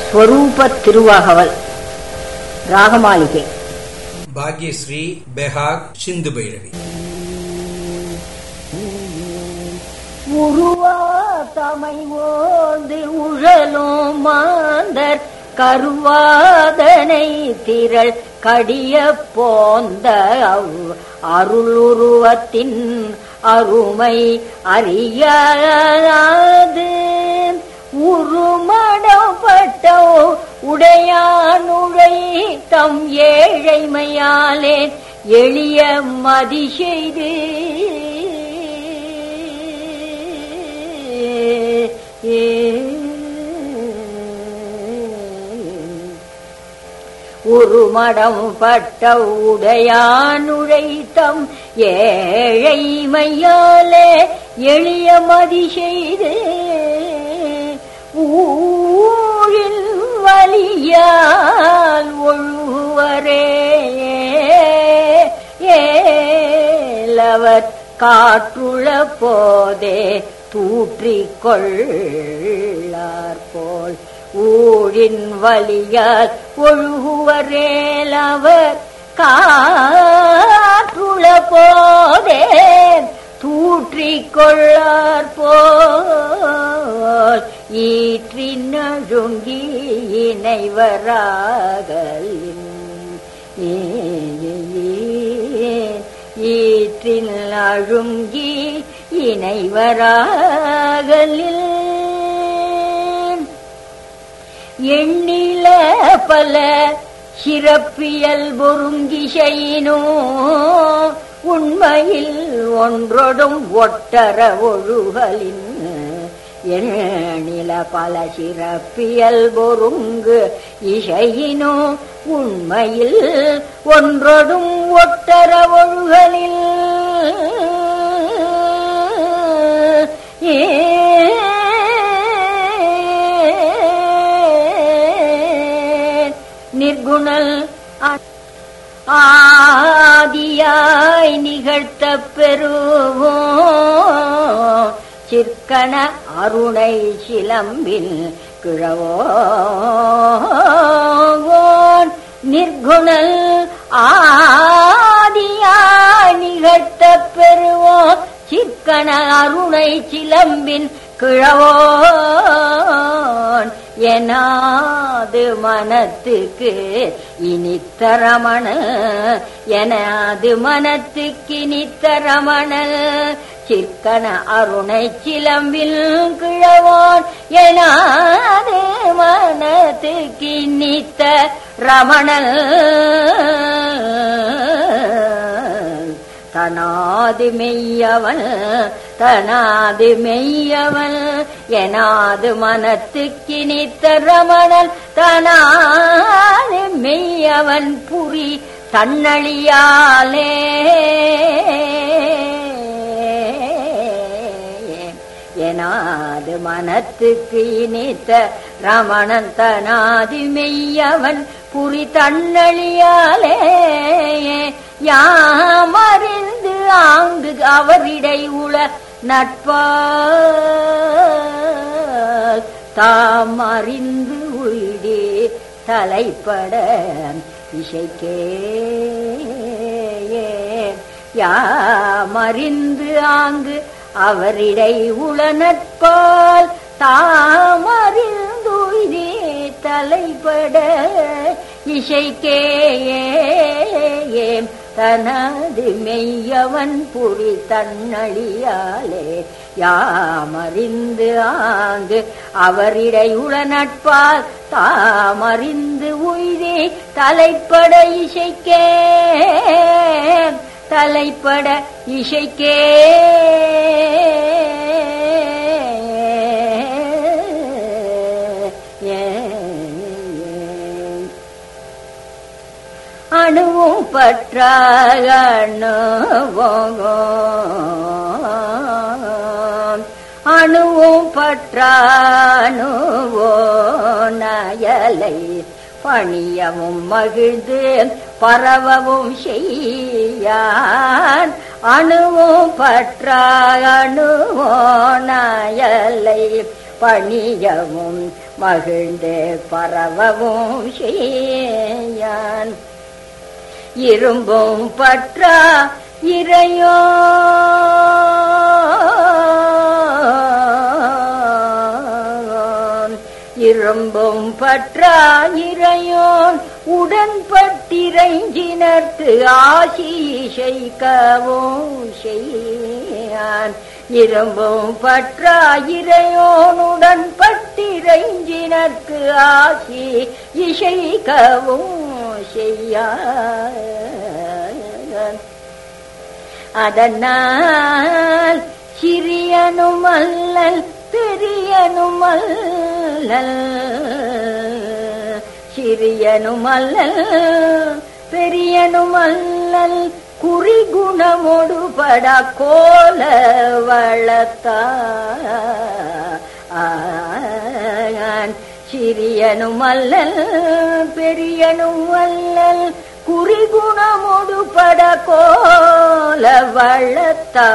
ஸ்வரூப திருவாகவல் ராகமாளிகை பாக்யஸ்ரீ பெஹாக் சிந்து பைரவி உருவா தமை ஓந்து உழலும் மாந்தர் கருவாதனை திரள் கடிய போந்த அவ் அருளுருவத்தின் அருமை அறியாது உருமடப்பட்டோ உடையானுழை தம் ஏழைமையாலே எளிய மதி செய்து உருமடம் பட்ட உடையானுழைத்தம் ஏழைமையாலே எளிய மதி செய்து ஊழில் வலியால் ஒழுவரே ஏலவர் காற்றுள்ள போதே தூற்றிக் கொள்ளார் போல் ஊழின் வலியால் ஒழுகுவரேலவர் காற்றுள்ள போதே தூற்றிக் கொள்ளார் போல் ஈற்றின் அழுங்கி இணைவராகலின் ஈற்றில் அழுங்கி இணைவராகலில் எண்ணில பல சிறப்பியல் பொருங்கிசையினோ உண்மையில் ஒன்றொடும் ஒட்டர ஒழுகலின் எண்ணில பல சிறப்பியல் பொருங்கு இசையினோ உண்மையில் ஒன்றொடும் ஒட்டர ஒழுகலில் ஏ நிர்குணல் ஆதியாய் நிகழ்த்த பெறுவோ சிற்கண அருணை சிலம்பில் கிழவோன் நிர்குணல் ஆதியாய் நிகழ்த்த பெறுவோ சிற்கண அருணை சிலம்பின் கிழவோன் எனாது மனத்துக்கு இனித்தரமண எனாது மனத்துக்கு இனித்தரமண சிற்கன அருணை சிலம்பில் கிழவோன் எனாது மனத்துக்கு இனித்த ரமணல் தனாது மெய்யவன் தனாது மெய்யவன் எனாது மனத்துக்கினித்த ரமணன் தனாது மெய்யவன் புரி தன்னழியாலே எனாது மனத்துக்கு இனித்த ரமணன் தனாது மெய்யவன் புரி தன்னழியாலே யாமறிந்து ஆங்கு அவரிடை உள நட்பால் தாம் அறிந்து உயிடே தலைப்பட இசைக்கே யாமறிந்து ஆங்கு அவரிடை உள நட்பால் தாம் அறிந்து உயிரே தலைப்பட இசைக்கேயேம் தனது மெய்யவன் புரி தன்னழியாலே யாமறிந்து ஆங்கு அவரிடை உள நட்பால் தாமறிந்து உயிரே தலைப்பட இசைக்கே தலைப்பட இசைக்கே அணுவும் பற்றாக அணுவும் பற்றானுவோ நயலை பணியவும் மகிழ்ந்து பரவவும் செய்யான் அணுவும் பற்ற அணுவோ நயலை பணியவும் மகிழ்ந்து பரவவும் செய்யான் இரும்பும் பற்றா இறையோ இரும்பும் பற்றா இறையோன் உடன்பட்டிரைஞ்சினர்க்கு ஆசீஷைக்கவும் செய்யான் இரும்பும் பற்றா இறையோன் உடன்பட்டிரைஞ்சினர்க்கு ஆசி இசைக்கவும் செய்யான் அதனால் சிறியனுமல்லல் பெரியனுமல்லல் சிறியனுமல்லல் பெரியனுமல்லல் குறிகுணமொடு பட கோல வளத்தான் சிறியனுமல்லல் பெரியனுமல்லல் குறிகுணமொடு பட கோல வளத்தா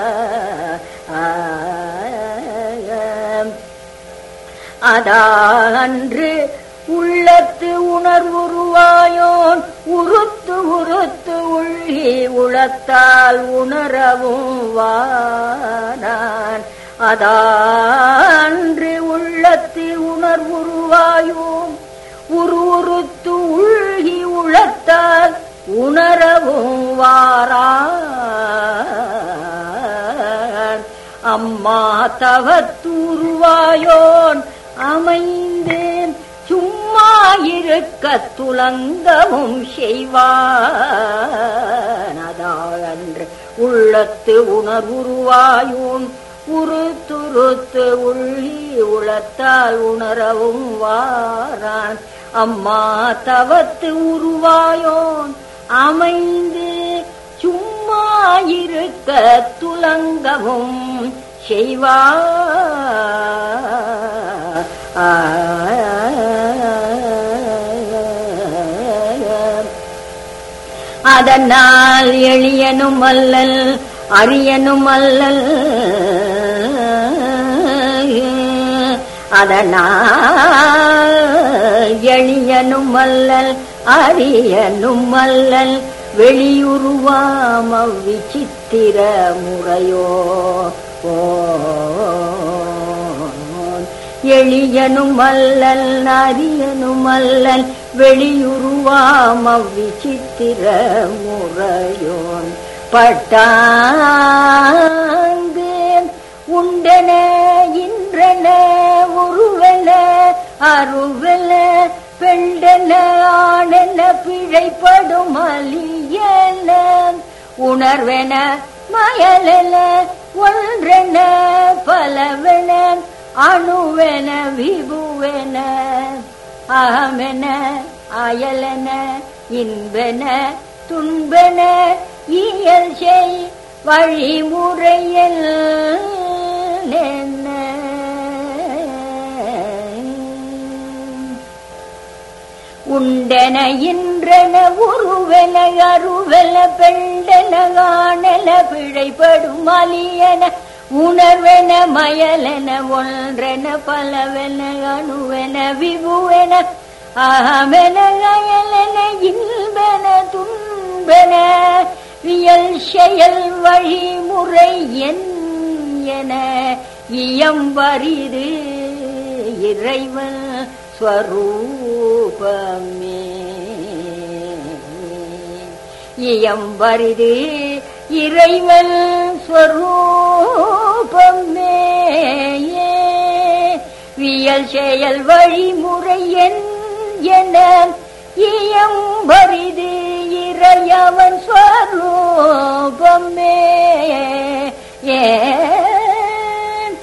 அதான்று உள்ளத்து உணர்வுருவாயோன் உருத்து உருத்து உள்ளி உளத்தால் உணரவும் வானான் அதான்று உள்ளத்து உணர்வுருவாயோன் உருவுறுத்து உள்கி உளத்தால் உணரவும் வாரான் அம்மா தவத்துருவாயோன் அமைந்தேன் சும்மா இருக்க துலங்கவும் செய்வான் அதாழன்று உள்ளத்து உணர்வுருவாயோன் உருத்துருத்து உள்ளி உளத்தால் உணரவும் வாரான் அம்மா தவத்து உருவாயோன் அமைந்து சும்மா இருக்க துலங்கவும் செய்வா அதனால் எளியனும் அல்லல் அரியனும் அல்லல் அதனால் எளியனும் அல்லல் அரியனும் அல்லல் வெளியுருவாம விசித்திர முறையோ ஓ எளியனும் அல்லல் அரியனும் அல்லல் வெளியுருவாம விசித்திர முறையோன் பட்டாங்கு உண்டன இன்றன உருவன அருவன பெண்டன ஆனென பிழைப்படும் அலியன உணர்வென மயலென ஒன்றென பலவென அணுவென விபுவென அகமென அயலென இன்பென துன்பென இயல் செய் வழிமுறையில் என்ன உண்டென இன்றென உருவென அருவென பெண்டென காணென பிழைப்படும் அலியன உணர்வென மயலென ஒன்றென பலவென அணுவென விபுவென அகமென அயலென இன்பென துன்பென வியல் செயல் வழிமுறை என் என இயம்பரிது இறைவன் ஸ்வரூபமே இயம்பரிது இறைவன் ஸ்வரூபமே வியல் செயல் வழிமுறை என் என இயம்பரிது இறையவன் ஸ்வரூபமே ஏன்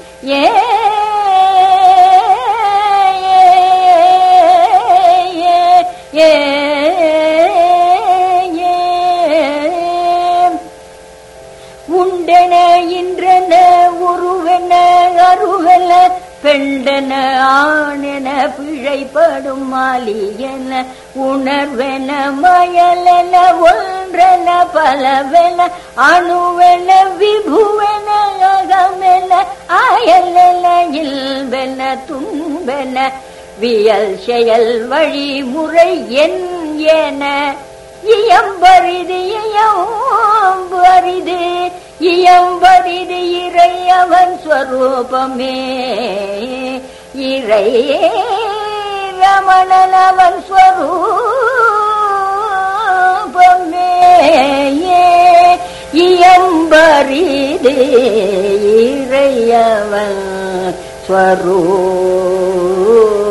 உண்டென இன்றென உருவென அருவென பெண்டன ஆணென பிழைப்படும் மாலியன உணர்வென மயலென ஒன்று ஒன்றென பலவென அணுவென விபுவென அகமென அயலென இல்வென துன்பென வியல் செயல் வழிமுறை என் என இயம்பரிது இயம்பரிது இயம்பரிது இறை அவன் ஸ்வரூபமே இறை ரமணன் அவன் ஸ்வரூபமே இயம்பரிது இறை அவன் ஸ்வரூபமே